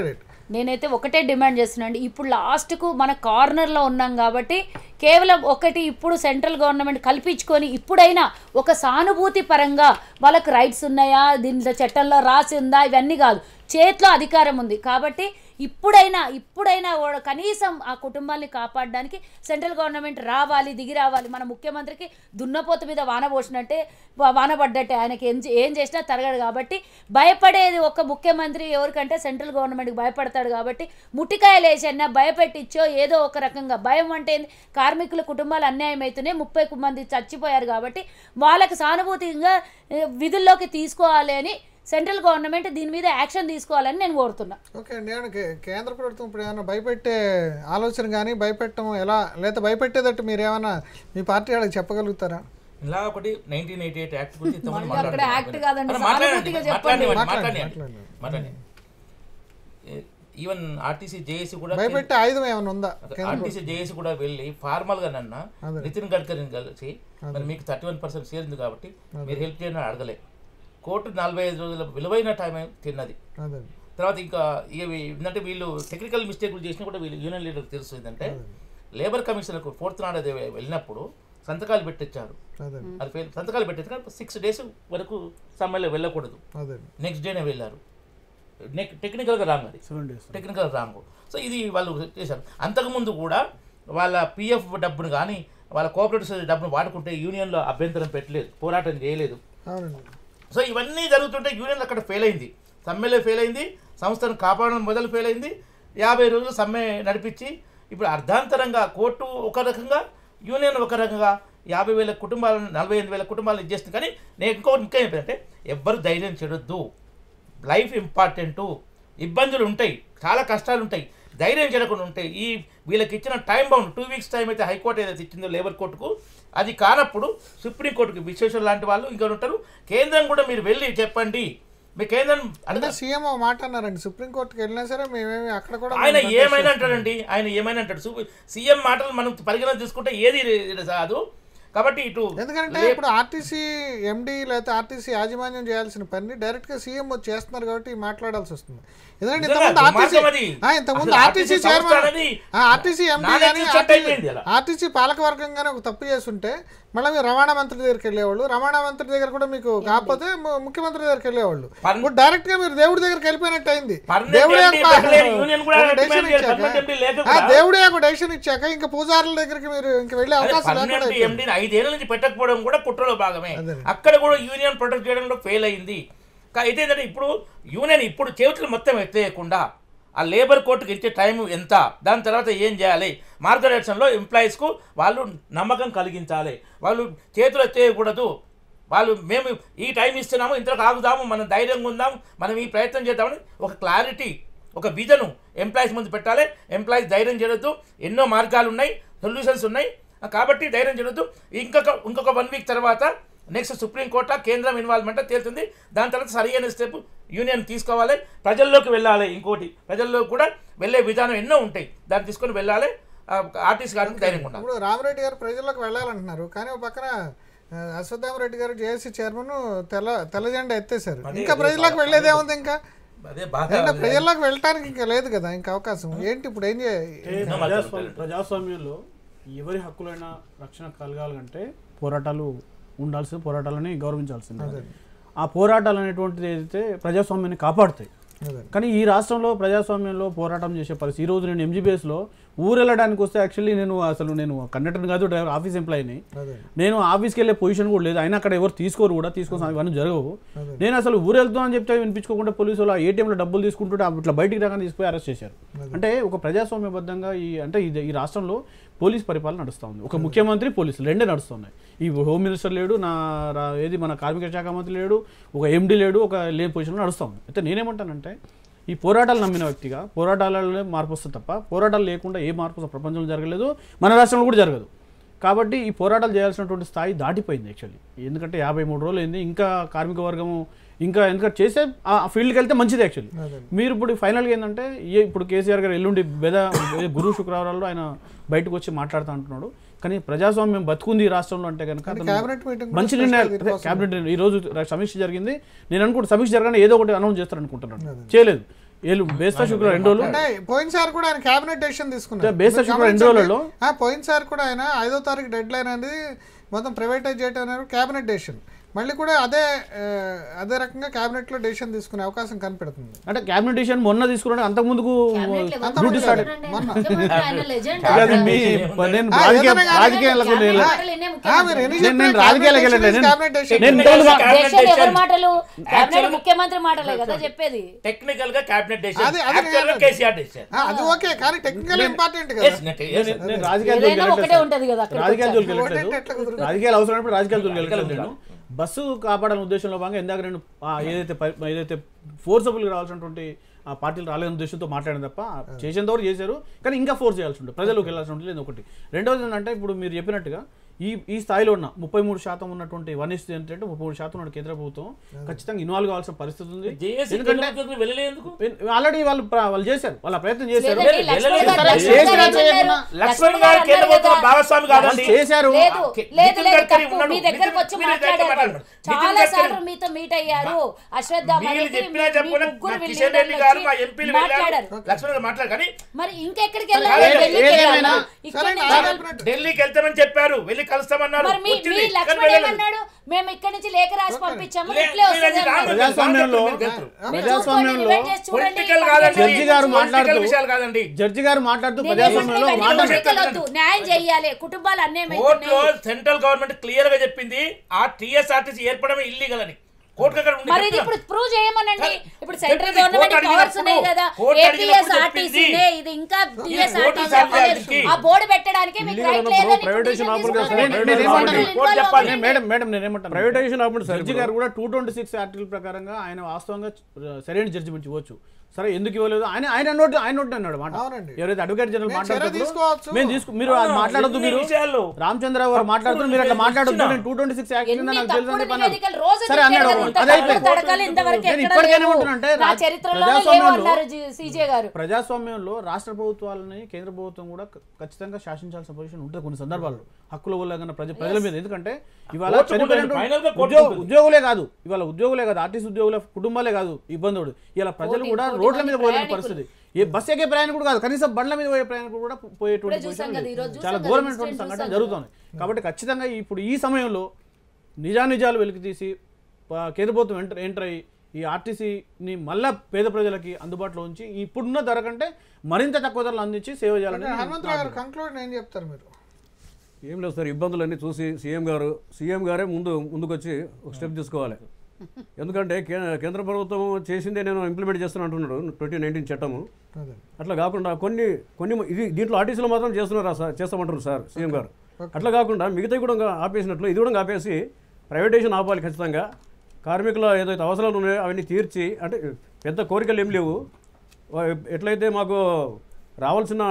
నేనైతే ఒకటే డిమాండ్ చేస్తున్నాను ఇప్పుడు లాస్ట్కు మన కార్నర్లో ఉన్నాం కాబట్టి కేవలం ఒకటి ఇప్పుడు సెంట్రల్ గవర్నమెంట్ కల్పించుకొని ఇప్పుడైనా ఒక సానుభూతి పరంగా వాళ్ళకి రైట్స్ ఉన్నాయా దీంట్లో చట్టంలో రాసి ఉందా ఇవన్నీ కాదు చేతిలో అధికారం ఉంది కాబట్టి ఇప్పుడైనా ఇప్పుడైనా ఓ- కనీసం ఆ కుటుంబాన్ని కాపాడడానికి సెంట్రల్ గవర్నమెంట్ రావాలి దిగి రావాలి మన ముఖ్యమంత్రికి దున్నపోతు మీద వాన పోసినట్టే వా- వాన పడ్డట్టే ఆయనకి ఏం చే- ఏం చేసినా తరగడు కాబట్టి భయపడేది ఒక ముఖ్యమంత్రి ఎవరికంటే సెంట్రల్ గవర్నమెంట్కి భయపడతాడు కాబట్టి ముట్టికాయలు వేసన్నా భయపెట్టించో ఏదో ఒక రకంగా భయం అంటే ఏంది? కార్మికుల కుటుంబాలు అన్యాయం అవుతున్నాయి ముప్పై మంది చచ్చిపోయారు కాబట్టి వాళ్ళకి సానుభూతిగా ఏ, విధుల్లోకి తీసుకోవాలి అని సెంట్రల్ గవర్నమెంట్ దీని మీద యాక్షన్ తీసుకోవాలని నేను కోరుతున్నా ఓకే అండి ఏమన్నా కే- కేంద్ర ప్రభుత్వం ఇప్పుడు ఏమైనా భయపెట్టే ఆలోచన కానీ భయపెట్టడం ఎలా లేదా భయపెట్టేటట్టు మీరు ఏమైనా మీ పార్టీ వాళ్ళకి చెప్పగలుగుతారా ఇలా ఒకటి నైన్టీన్ ఎయిటీ ఎయిట్ యాక్ట్ గురించి ఇంతకుముందు మళ్ళీ అక్కడ మాట్లాడుకున్నాం. యాక్ట్ కాదండి, అరే మాట్లాడండి, సానుభూతిగా చెప్పండి. మాట్లాడండి, మాట్లాడండి, మాట్లాడండి, మాట్లాడండి. ఏ- ఈవెన్ ఆర్టీసీ జేఏసీ కూడా భయపెట్టే ఆయుధం ఏమైనా ఉందా కేంద్ర ఆర్టీసీ జేఏసీ కూడా వెళ్ళి ఫార్మల్ గా నన్న అదే. నితిన్ గడ్కరీని కలిసి మరి మీకు థర్టీ వన్ పర్సెంట్ షేర్ ఉంది కాబట్టి మీరు హెల్ప్ చేయని అడగలే కోర్టు నలభై ఐదు రోజుల విలువైన టైం తిన్నది అదే తర్వాత ఇంకా ఇవి ఏంటంటే వీళ్ళు టెక్నికల్ మిస్టేక్లు చేసినా కూడా వీళ్ళు యూనియన్ లీడర్కి తెలుసు ఏంటంటే లేబర్ కమిషన్కు ఫోర్త్ నాడు అది వెళ్ళినప్పుడు సంతకాలు పెట్టించారు అదే అది ఫెయిల్ సంతకాలు పెట్టేది కానీ సిక్స్ డేస్ వరకు సమ్మెలో వెళ్ళకూడదు అదే నెక్స్ట్ డేనే వెళ్ళారు నెక్ టెక్నికల్గా రాంగ్ అది seven days technical wrong so ఇది వాళ్ళు చేశారు అంతకుముందు కూడా వాళ్ళ పిఎఫ్ డబ్బును కానీ వాళ్ళ కోఆపరేటివ్ సొసైటీ డబ్బును వాడుకుంటే యూనియన్లో అభ్యంతరం పెట్టలేదు పోరాటం చేయలేదు అవునండి సో ఇవన్నీ జరుగుతుంటే యూనియన్ అక్కడ ఫెయిల్ అయింది సమ్మెలో ఫెయిల్ అయింది సంస్థను కాపాడడం మొదలు ఫెయిల్ అయింది యాభై రోజులు సమ్మె నడిపించి ఇప్పుడు అర్ధాంతరంగా కోర్టు ఒక రకంగా యూనియన్ ఒక రకంగా యాభై వేల కుటుంబాలను నలభై ఎనిమిది వేల కుటుంబాలను ఇచ్చేస్తుంది కానీ నేను ఇంకో ఇంకా ఏంటంటే ఎవ్వరు ధైర్యం చెడొద్దు లైఫ్ ఇంపార్టెంటు ఇబ్బందులు ఉంటాయి చాలా కష్టాలు ఉంటాయి ధైర్యం చెడకుండా ఉంటాయి ఈ వీళ్ళకి ఇచ్చిన time bound two weeks time అయితే హైకోర్టు ఏదైతే ఇచ్చిందో లేబర్ కోర్టుకు అది కానప్పుడు సుప్రీంకోర్టుకి విశ్వేశ్వర లాంటి వాళ్ళు ఇంకా ఉంటారు కేంద్రం కూడా మీరు వెళ్ళి చెప్పండి మీ కేంద్రం అంటే అంటే సీఎం ఒక మాట అన్నారండి సుప్రీంకోర్టుకి వెళ్ళినా సరే మేమేమి అక్కడ కూడా ఆయన మేము ఏమైనా అంటాడండి ఆయన ఏమైనా అంటాడు సు- సీఎం మాటలు మనం పరిగణన తీసుకుంటే ఏది కాదు కాబట్టి ఇటు ఎందుకంటే ఇప్పుడు ఆర్టీసీ ఎండి లేకపోతే ఆర్టీసీ యాజమాన్యం చేయాల్సిన పని డైరెక్ట్ గా సీఎం వచ్చి చేస్తున్నారు కాబట్టి మాట్లాడాల్సి వస్తుంది ఎందుకంటే నిజంగా ఇంతకుముందు ఆర్టీసీ దుర్మార్గం అది. ఆ, ఇంతకుముందు అసలు ఆర్టీసీ ఆర్టీసీ సంస్థ చైర్మన్ అనేది ఆర్టీసీ ఎండి నాన్ కానీ ఎగ్జిస్టెంట్ అయిపోయింది అలా. ఆర్టీసీ పాలకవర్గం కానీ ఒక తప్పు చేస్తుంటే మళ్ళీ మీరు రవాణా మంత్రి దగ్గరికి వెళ్ళేవాళ్ళు రవాణా మంత్రి దగ్గర కూడా మీకు కాకపోతే ము- ముఖ్యమంత్రి దగ్గరికి వెళ్ళేవాళ్ళు పన్- ఇప్పుడు డైరెక్ట్ గా మీరు దేవుడి దగ్గరికి వెళ్ళిపోయినట్టు అయింది పర్మనెంట్ దేవుడే ఎండి ఒక- పెట్టలేరు, యూనియన్ కూడా ఒక డిమాండ్ డెసిషన్ చేయాలి. ఇచ్చాక పర్మనెంట్ ఎండి లేక ఆ, కూడా- దేవుడే ఒక డెసిషన్ ఇచ్చాక ఇంకా పూజారుల దగ్గరికి మీరు ఇంకా వెళ్ళే అవకాశం లేకుండా పర్మనెంట్ అయిపోయింది. ఎండీని ఐదేళ్ల నుంచి పెట్టకపోవడం కూడా కుట్రలో భాగమే అదే. అక్కడ కూడా యూనియన్ ప్రొటెక్ట్ చేయడంలో ఫెయిల్ అయింది కా- అయితే ఏంటంటే ఇప్పుడు యూనియన్ ఇప్పుడు చేతులు మొత్తం ఎత్తేయకుండా ఆ లేబర్ కోర్టుకి ఇచ్చే టైం ఎంత దాని తర్వాత ఏం చేయాలి మార్గదర్శనంలో ఎంప్లాయీస్కు వాళ్ళు నమ్మకం కలిగించాలి వాళ్ళు చేతులు ఎత్తేయకూడదు వాళ్ళు మేము ఈ టైం ఇస్తున్నాము ఇంతకు ఆగుదాము మనం ధైర్యంగా ఉందాం మనం ఈ ప్రయత్నం చేద్దామని ఒక క్లారిటీ ఒక విజను ఎంప్లాయీస్ ముందు పెట్టాలి ఎంప్లాయీస్ ధైర్యం చేయొద్దు ఎన్నో మార్గాలు ఉన్నాయి సొల్యూషన్స్ ఉన్నాయి కాబట్టి ధైర్యం చేయొద్దు ఇంకొక ఇంకొక వన్ వీక్ తర్వాత నెక్స్ట్ సుప్రీంకోర్టు కేంద్రం ఇన్వాల్వ్మెంట్ తేలుతుంది దాని తర్వాత సరైన స్టెప్ యూనియన్ తీసుకోవాలి ప్రజల్లోకి వెళ్ళాలి ఇంకోటి ప్రజల్లోకి కూడా వెళ్ళే విధానం ఎన్నో ఉంటాయి దాన్ని తీసుకొని వెళ్ళాలి ఆర్టీసీ గారికి ధైర్యంగా ఉండాలి ఇప్పుడు రామరెడ్డి గారు ప్రజల్లోకి వెళ్ళాలంటున్నారు కానీ ఒక పక్కన ఆ, అశ్వత్థామరెడ్డి గారు జేఏసీ చైర్మన్ తెల్ల తెల్ల జెండా ఎత్తేసారు అదే, ఇంకా అదే ప్రజల్లోకి బాగా- వెళ్ళేదే ఉంది ఇంకా అదే బాగా అంటే ప్రజల్లోకి వెళ్ళటానికి ఇంకా లేదు కదా ఇంకా అవకాశం ఏంటి ఇప్పుడు ఏం చే ఎన్నో మార్గాలు ప్రజాస్వామ్య ఉంటాయి. ప్రజాస్వామ్యంలో ఎవరి హక్కులైనా రక్షణ కలగాలంటే పోరాటాలు ఉండాల్సిన పోరాటాలని గౌరవించాల్సిందే ఆ పోరాటాలు అనేటువంటిది ఏదైతే ప్రజాస్వామ్యాన్ని కాపాడుతాయి అదే. కానీ ఈ రాష్ట్రంలో ప్రజాస్వామ్యంలో పోరాటం చేసే పరిస్థితి ఈ రోజు నేను ఎంజీబీఎస్లో ఊరు వెళ్ళడానికి వస్తే యాక్చువల్లీ నేను అసలు నేను కండక్టర్ కాదు డ్రైవర్ ఆఫీస్ ఎంప్లాయీని అదే నేను ఆఫీస్కి వెళ్ళే పొజిషన్ కూడా లేదు అయినా అక్కడ ఎవరు తీసుకోరు కూడా తీసుకోసం ఇవన్నీ జరగవు నేను అసలు ఊరు వెళ్తాను అని చెప్తే వినిపించుకోకుండా పోలీసు వాళ్ళు ఏటీఎంలో డబ్బులు తీసుకుంటుంటే ఇట్లా బయటికి రాగానే తీసుకుపోయి అరెస్ట్ చేశారు అంటే ఒక ప్రజాస్వామ్యబద్ధంగా ఈ అంటే ఇది ఈ రాష్ట్రంలో పోలీస్ పరిపాలన నడుస్తూ ఉంది ఒక ముఖ్యమంత్రి పోలీసులు రెండే నడుస్తున్నాయి ఈ హోమ్ మినిస్టర్ లేడు నా రా- ఏది మన కార్మిక శాఖ మంత్రి లేడు ఒక ఎండి లేడు ఒక లేని పొజిషన్లో నడుస్తూ ఉంది అయితే నేనేమంటానంటే ఈ పోరాటాలు నమ్మిన వ్యక్తిగా పోరాటాలలో మార్పు వస్తుంది తప్ప పోరాటాలు లేకుండా ఏ మార్పు అసలు ప్రపంచంలో జరగలేదు మన రాష్ట్రంలో కూడా జరగదు కాబట్టి ఈ పోరాటాలు చేయాల్సినటువంటి స్థాయి దాటిపోయింది యాక్చువల్లీ ఎందుకంటే యాభై మూడు రోజులు అయింది ఇంకా కార్మిక వర్గము ఇంకా ఎందుకంటే చేసే ఆ ఫీల్డ్కి వెళ్తే మంచిది యాక్చువల్లీ అదే. మీరు ఇప్పుడు ఫైనల్గా ఏంటంటే ఏ ఇప్పుడు కేసీఆర్ గారు ఎల్లుండి బెద ఏ గురు శుక్రవారాల్లో ఆయన బయటకు వచ్చి మాట్లాడుతూ అంటున్నాడు కానీ ప్రజాస్వామ్యం బతుకుంది ఈ రాష్ట్రంలో అంటే కనుక కానీ అతను క్యాబినెట్ మీటింగ్ కూడా మంచి special నిర్ణయాలు దీనికోసం. క్యాబినెట్ నిర్ణయం. ఈ రోజు ర- సమీక్ష జరిగింది నేను అనుకుంటా సమీక్ష జరగానే ఏదో ఒకటి అనౌన్స్ చేస్తారు అనుకుంటున్నాను చేయలేదు ఏళ్ళు బేస్తా శుక్రవారం రెండు రోజులు అంటే పోయినసారి కూడా ఆయన క్యాబినెట్ డెసిషన్ తీసుకున్నారు బేస్ మీరు శుక్రవారం రెండు గమనించండి. రోజులలో ఆ, పోయినసారి కూడా ఆయన ఐదో తారీఖు డెడ్ లైన్ అనేది మొత్తం ప్రైవేటైజ్ చేయడం అనేది క్యాబినెట్ డెసిషన్ మళ్ళీ కూడా అదే ఆ, అదే రకంగా క్యాబినెట్ లో డెసిషన్ తీసుకునే అవకాశం కనిపెడుతుంది అంటే క్యాబినెట్ డిసిషన్ మొన్న తీసుకున్నాడు అంతకు ముందుకు క్యాబినెట్ డ్యూటీ స్టార్ట్ ముఖ్యమంత్రి ఆయన legend. అది మీ నేను ఆ, రాజకీయ ఏదైనా కానీ రాజకీయాలకు క్యాబినెట్ వెళ్ళలేదు. మాటలు వినే ఆ, ముఖ్యమంత్రి. మీరు ఎన్ని నేను- చెప్పినా నేను రాజకీయాలకు cabinet వెళ్ళలేదు. decision is cabinet decision. నేను Technical ఇంతకుముందు గా cabinet దేశం ఎవరి decision. మాటలు క్యాబినెట్ Actually- ముఖ్యమంత్రి మాటలే కదా చెప్పేది టెక్నికల్ గా క్యాబినెట్ డెసిషన్ అది- అది యాక్చువల్ గా నేను- కేసీఆర్ డెసిషన్ ఆ, అది ఓకే కానీ టెక్నికల్ ఇంపార్టెంట్ కదా నేను- నేను రాజకీయాల జోలికి ఏదైనా ఒకటే వెళ్ళట్లేదు ఉంటది కదా సార్. అక్కడికి రాజకీయాల జోలికి ఒకటే వెళ్ళట్లేదు ఎట్లా కుదురుతుంది? రాజకీయాలు అవసరమైనప్పుడు రాజకీయాల జోలికి వెళ్ళట్లేదు నేను బస్సు కాపాడాలనే ఉద్దేశంలో భాగంగా ఇందాక నేను ఆ ఏదైతే పరి- ఏదైతే ఫోర్సబుల్గా రావాల్సినటువంటి ఆ పార్టీలు రాలేని ఉద్దేశంతో మాట్లాడాను తప్ప చేసేంత వరకు చేశారు కానీ ఇంకా ఫోర్స్ చేయాల్సి ఉంటుంది ప్రజలకు వెళ్ళాల్సి ఉంటుంది లేదు ఒకటి రెండవది ఏంటంటే ఇప్పుడు మీరు చెప్పినట్టుగా ఈ ఈ స్థాయిలో ఉన్న ముప్పై మూడు శాతం ఉన్నటువంటి వన్ ఇస్ ఏంటంటే ముప్పై మూడు శాతం ఉన్న కేంద్ర ప్రభుత్వం ఖచ్చితంగా ఇన్వాల్వ్ కావాల్సిన పరిస్థితి ఉంది జేఏసీ ఎందుకంటే వెళ్ళలేందుకు ఆల్రెడీ వాళ్ళు ప్ర- వాళ్ళు చేశారు వాళ్ళ ప్రయత్నం చేశారు లేదండి, లక్ష్మణ్ గారు- సరే, లక్ష్మణ్ గారు చేసినా ఏమన్నారు? చేయకున్నా లక్ష్మణ్ గారు గారు కేంద్ర అన్నారు ప్రభుత్వ కదా, భాగస్వామి వాళ్ళు కాదండి చేశారు లేదు ఓకే. లేదు నితిన్ లేదు గడ్కరీ తప్పు. ఉన్నాడు. మీ దగ్గరకు వచ్చి నితిన్ గడ్కరీ మాట్లాడారు మాట్లాడు. నితిన్ చాలా గడ్కరీ సార్లు మీతో మీట్ అయ్యారు అశ్వత్థామ మీరు అనేది చెప్పినా మీ- మీ చెప్పకుండా ముగ్గురు మా వీళ్ళు కిషన్ రెడ్డి లీడర్లు గారు మా వచ్చి ఎంపీలు మాట్లాడారు వెళ్ళారు లక్ష్మణ్ గారు మాట్లాడు కానీ మరి ఇంకెక్కడికి కాదు, వెళ్ళాలి ఢిల్లీకి ఏదేమైనా- వెళ్ళాలా? ఇక్కడ సరే, నుంచి ఆయన వెళ్ళాలి. చెప్పినట్టు. ఢిల్లీకి వెళ్తామని చెప్పారు వెళ్ళి కలుస్తామన్నారు మరి మీ మీ వచ్చింది, కానీ లక్ష్మణ్ వెళ్ళలేదు. ఏమన్నాడు మేము ఇక్కడి నుంచి లేఖ రాసి పంపించాము లే- రిప్లై మీరు అది వస్తుంది రాంగ్ అన్నాడు. ప్రజాస్వామ్యంలో మీరు గెలుతురు. మీరు ప్రజాస్వామ్యంలో చూసుకోండి, డిబేట్ చేసి చూడండి, పొలిటికల్ కాదండి జడ్జి గారు పొలిటికల్ మాట్లాడుతూ విషయాలు కాదండి జడ్జి గారు మాట్లాడుతూ నేను ప్రజాస్వామ్యంలో ఏమంటున్నా, మాట్లాడారు పొలిటికల్ వద్దు, న్యాయం చెయ్యాలి కుటుంబాలు అన్యాయం కోర్టులో అవుతున్నాయి. సెంట్రల్ గవర్నమెంట్ క్లియర్ గా చెప్పింది ఆ టీఎస్ఆర్టీసీ ఏర్పడమే ఇల్లీగల్ అని కోర్టు అక్కడ ఉంది మరి ఇది చెప్తున్నా. ఇప్పుడు ప్రూవ్ చేయమనండి సరే, ఇప్పుడు సెంట్రల్ చెప్పింది గవర్నమెంట్ కోర్టు పవర్స్ ఉన్నాయి అడిగినప్పుడు, కదా కోర్టు ఏపీఎస్ అడిగినప్పుడు ఆర్టీసీ చెప్పింది. ఇది ఇంకా టీఎస్ కోర్టు ఆర్టీసీ సాధ్యం అవ్వలేదు. దానికి. ఆ బోర్డు పెట్టడానికి మీకు ఇల్లీగల్ రైట్ ఉన్నప్పుడు లేదని ప్రైవేటైజేషన్ decision ఆపరు కదా సార్. తీసుకోవాలి. నేను- నేను ఏమంటాను? ఇందులో కోర్టు involve చెప్పాలి. అవ్వండి. మేడం మేడం నేను ఏమంటాను ప్రైవేటైజేషన్ ఆపండి సార్ జడ్జి గారు కూడా టూ ట్వంటీ సిక్స్ ఆర్టికల్ ప్రకారంగా ఆయన వాస్తవంగా ఆ, సరైన జడ్జిమెంట్ ఇవ్వచ్చు సరే ఎందుకు ఇవ్వలేదు ఆయన ఆయన నోట్ ఆయన నోట్ అన్నాడు మాట అవునండి. ఎవరైతే అడ్వకేట్ జనరల్ మేము చర్య మాట్లాడుతున్నారు తీసుకోవచ్చు. మేము తీసుకు మీరు అది మాట్లాడొద్దు ఎన్ని మీరు విషయాల్లో? రామచంద్రరావు గారు మాట్లాడుతున్నారు మీరు అట్లా మాట్లాడొద్దు ఇచ్చినా. నేను టూ ట్వంటీ సిక్స్ యాక్ట్ ఎన్ని నాకు తెలుసు అని తప్పుడు చెప్పి అన్నాడు. నివేదికలు రోజు సరే చెప్పారు అన్నాడు కదా, ఇంత అది తప్పుడు అయిపోయింది తడకలు ఇంతవరకు నేను ఎక్కడా ఇప్పటికైనా లేవు. ఏమంటున్నానంటే నా రా- చరిత్రలో లేవు ప్రజాస్వామ్యంలో అన్నారు సీజే గారు ప్రజాస్వామ్యంలో రాష్ట్ర ప్రభుత్వాలని కేంద్ర ప్రభుత్వం కూడా ఖ- ఖచ్చితంగా శాసించాల్సిన పొజిషన్ ఉంటుంది కొన్ని సందర్భాల్లో హక్కుల ఉల్లంఘన ప్రజ ప్రజల మీద ఎందుకంటే ఇవాళ కోర్టు చనిపోయినటువంటి ఉంటుంది. Final గా కోర్టు ఉద్యోగ- ఉంటుంది. ఉద్యోగులే కాదు ఇవాళ ఉద్యోగులే కాదు ఆర్టీసీ ఉద్యోగుల కుటుంబాలే కాదు ఇబ్బందుడు ఇలా ప్రజలు కోటి- కూడా కోటి రోడ్ల మంది మీద పోయే ప్రయాణికులు. పరిస్థితి ఏ బస్ ఎక్కే ప్రయాణికుడు కాదు కనీసం బండ్ల మీద పోయే ప్రయాణికుడు కూడా పోయేటువంటి ఇప్పుడే చూసాం పొజిషన్ కదా, లేదు. ఈరోజు చాలా చూసాం కదా, ఘోరమైనటువంటి ఇన్సిడెంట్ సంఘటన చూసాం జరుగుతుంది కాబట్టి ఖచ్చితంగా ఇప్పుడు ఈ సమయంలో నిజానిజాలు వెలికి తీసి ప- కేంద్ర ప్రభుత్వం ఎంటర్ ఎంటర్ అయ్యి ఈ ఆర్టీసీని మళ్ళా పేద ప్రజలకి అందుబాటులో ఉంచి ఇప్పుడున్న ధర కంటే మరింత తక్కువ ధరలు అందించి సేవ చేయాలని హనుమంతరావు గారు కంక్లూడ్ ఏం చెప్తారు మీరు ఏం లేదు సార్ ఇబ్బందులన్నీ చూసి సీఎం గారు సీఎం గారే ముందు ముందుకొచ్చి ఒక స్టెప్ తీసుకోవాలి ఎందుకంటే కే- కేంద్ర ప్రభుత్వం చేసిందే నేను ఇంప్లిమెంట్ చేస్తాను అంటున్నాడు ట్వంటీ నైన్టీన్ చట్టము అదే అట్లా కాకుండా కొన్ని కొన్ని ఇది దీంట్లో ఆర్టీసీలో మాత్రం చేస్తున్నారా సార్ చేస్తామంటారు సార్ సీఎం గారు అట్లా కాకుండా మిగతా కూడా ఇంకా ఆపేసినట్లు ఇది కూడా ఆపేసి ప్రైవేటైజేషన్ ఆపాలి ఖచ్చితంగా కార్మికుల ఏదైతే అవసరాలు ఉన్నాయో అవన్నీ తీర్చి అంటే పెద్ద కోరికలు ఏం లేవు వా- ఎట్లయితే మాకు రావాల్సిన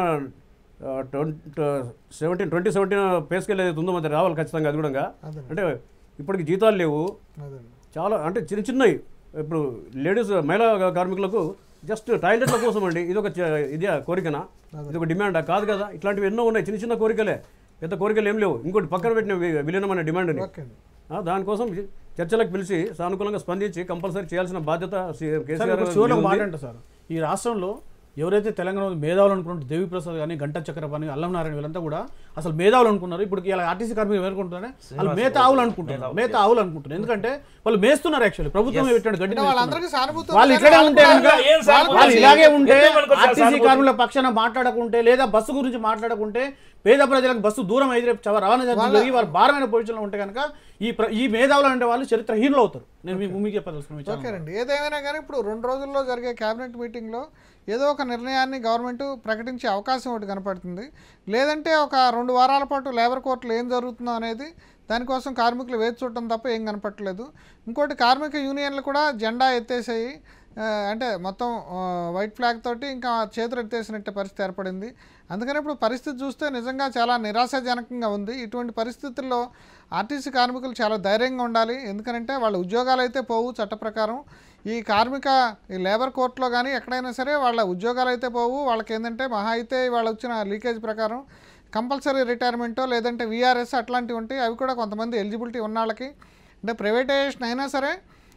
seventeen twenty seventeen pay scale ఏదైతే ఉందో మరి రావాలి ఖచ్చితంగా అది కూడా అదే. అంటే ఇప్పటికి జీతాలు లేవు అదే చాలా అంటే చిన్న చిన్నవి ఇప్పుడు లేడీస్ మహిళా కార్మికులకు జస్ట్ టాయిలెట్ల కోసం అండి ఇది ఒక ఇది కోరికనా ఇది ఒక డిమాండా కాదు కదా ఇట్లాంటివి ఎన్నో ఉన్నాయి చిన్న చిన్న కోరికలే పెద్ద కోరికలు ఏం లేవు ఇంకోటి పక్కన పెట్టిన వి- విలీనం అనే డిమాండ్ని ఓకే అండి ఆ, దానికోసం చర్చలకు పిలిచి సానుకూలంగా స్పందించి కంపల్సరీ చేయాల్సిన బాధ్యత సి- సార్ కేసీఆర్ ఒక చివరిలో మీద ఒక మాట ఉంది. అంట సార్ ఈ రాష్ట్రంలో ఎవరైతే తెలంగాణ మేధావులు అనుకుంటే దేవి ప్రసాద్ కానీ గంట చక్రపాణి అల్లం నారాయణ వీళ్ళంతా కూడా అసలు మేధావులు అనుకున్నారు ఇప్పుడు ఇలా ఆర్టీసీ కార్మికులు ఎవరుకుంటున్నారే వాళ్ళు మేత ఆవులు అనుకుంటున్నారు మేత ఆవులు అనుకుంటున్నారు ఎందుకంటే వాళ్ళు మేస్తున్నారు యాక్చువల్లీ ప్రభుత్వం పెట్టాడు గడ్డి అంటే వాళ్ళందరికీ సానుభూతి వాళ్ళు ఉంది ఇక్కడే కానీ ఉంటే వాళ్ళు కనుక కూడా- ఏం సానుభూతి? వాళ్ళు ఇలాగే ఉంటే ఎందుకు మనకు వచ్చే ఆర్టీసీ సానుభూతి? కార్మికుల పక్షాన మాట్లాడకుంటే లేదా బస్సు గురించి మాట్లాడకుంటే పేద ప్రజలకు బస్సు దూరం అయితే రేపు చవ- రవాణా ఛార్జీలు పెరిగి వారు భారమైన పొజిషన్లో ఉంటే కనుక ఈ ప్ర- ఈ మేధావులు అంటే వాళ్ళు చరిత్రహీనులు అవుతారు నేను మీకు మీకు చెప్పదలుచుకున్న విషయం. ఓకేనండి ఏదేమైనా కానీ ఇప్పుడు రెండు రోజుల్లో జరిగే కేబినెట్ మీటింగ్లో ఏదో ఒక నిర్ణయాన్ని గవర్నమెంట్ ప్రకటించే అవకాశం ఒకటి కనపడుతుంది లేదంటే ఒక రెండు వారాల పాటు లేబర్ కోర్టులో ఏం జరుగుతుందో అనేది దానికోసం కార్మికులు వేచి చూడటం తప్ప ఏం కనపట్లేదు ఇంకోటి కార్మిక యూనియన్లు కూడా జెండా ఎత్తేసాయి ఆ, అంటే మొత్తం ఆ, వైట్ ఫ్లాగ్ తోటి ఇంకా చేతులు ఎత్తేసినట్టే పరిస్థితి ఏర్పడింది అందుకని ఇప్పుడు పరిస్థితి చూస్తే నిజంగా చాలా నిరాశాజనకంగా ఉంది ఇటువంటి పరిస్థితుల్లో ఆర్టీసీ కార్మికులు చాలా ధైర్యంగా ఉండాలి ఎందుకంటే వాళ్ళ ఉద్యోగాలు అయితే పోవు చట్ట ప్రకారం ఈ కార్మిక ఈ లేబర్ కోర్టులో కానీ ఎక్కడైనా సరే వాళ్ళ ఉద్యోగాలు అయితే పోవు వాళ్ళకి ఏంటంటే మహా అయితే వాళ్ళు వచ్చిన లీకేజ్ ప్రకారం కంపల్సరీ రిటైర్మెంటో లేదంటే వీఆర్ఎస్ అట్లాంటివి ఉంటాయి అవి కూడా కొంతమంది ఎలిజిబిలిటీ ఉన్న వాళ్ళకి అంటే ప్రైవేటైజేషన్ అయినా సరే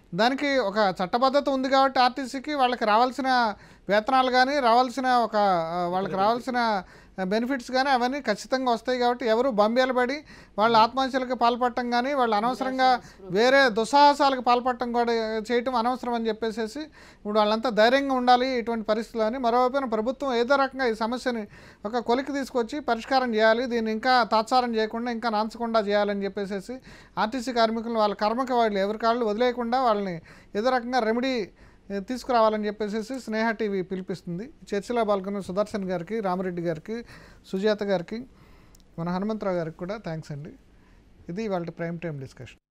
దానికి ఒక చట్టబద్ధత ఉంది కాబట్టి ఆర్టీసీకి వాళ్ళకి రావాల్సిన వేతనాలు కానీ రావాల్సిన ఒక ఆ, వాళ్ళకి రావాల్సిన బెనిఫిట్స్ కానీ అవన్నీ ఖచ్చితంగా వస్తాయి కాబట్టి ఎవరు బంబేలు పడి వాళ్ళ ఆత్మహత్యలకు పాల్పడటం కానీ వాళ్ళు అనవసరంగా వేరే దుస్సాహసాలకు పాల్పడటం కూడా చేయటం అనవసరం అని చెప్పేసి ఇప్పుడు వాళ్ళంతా ధైర్యంగా ఉండాలి ఇటువంటి పరిస్థితులు అని మరోవైపున ప్రభుత్వం ఏదో రకంగా ఈ సమస్యని ఒక కొలికి తీసుకొచ్చి పరిష్కారం చేయాలి దీన్ని ఇంకా తాత్సారం చేయకుండా ఇంకా నాంచకుండా చేయాలని చెప్పేసి ఆర్టీసీ కార్మికులు వాళ్ళ కర్మకి వాళ్ళు ఎవరి కాళ్ళు వదిలేయకుండా వాళ్ళని ఏదో రకంగా రెమెడీ ఏ, తీసుకురావాలని చెప్పేసి స్నేహ టీవీ పిలిపిస్తుంది చర్చలో పాల్గొన్న సుదర్శన్ గారికి రామరెడ్డి గారికి సుజాత గారికి మన హనుమంతరావు గారికి కూడా థ్యాంక్స్ అండి ఇది వాళ్ళ ప్రైమ్ టైం డిస్కషన్